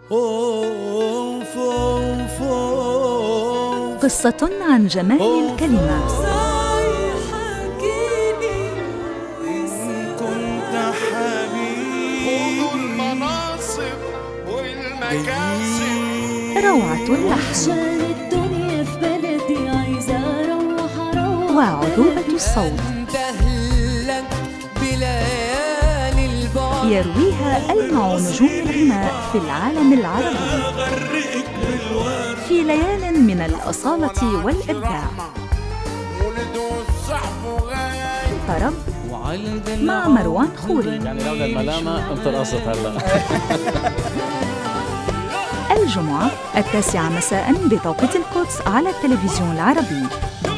أوف أوف أوف قصة عن جمال الكلمة إن كنت حبيبي المناصب والمكاسب روعة اللحن عشان الدنيا في بلدي عايزة أروح أروح وعذوبة الصوت تهلك بليالي البعد يرويها ألمع نجوم الغناء في العالم العربي أغرقك بالورد في ليال من الأصالة والإبداع ولدوا الصحب غايب طرب مع مروان خوري يعني لولا الملامة انت رقصت هلا الجمعة التاسعة مساء بتوقيت القدس على التلفزيون العربي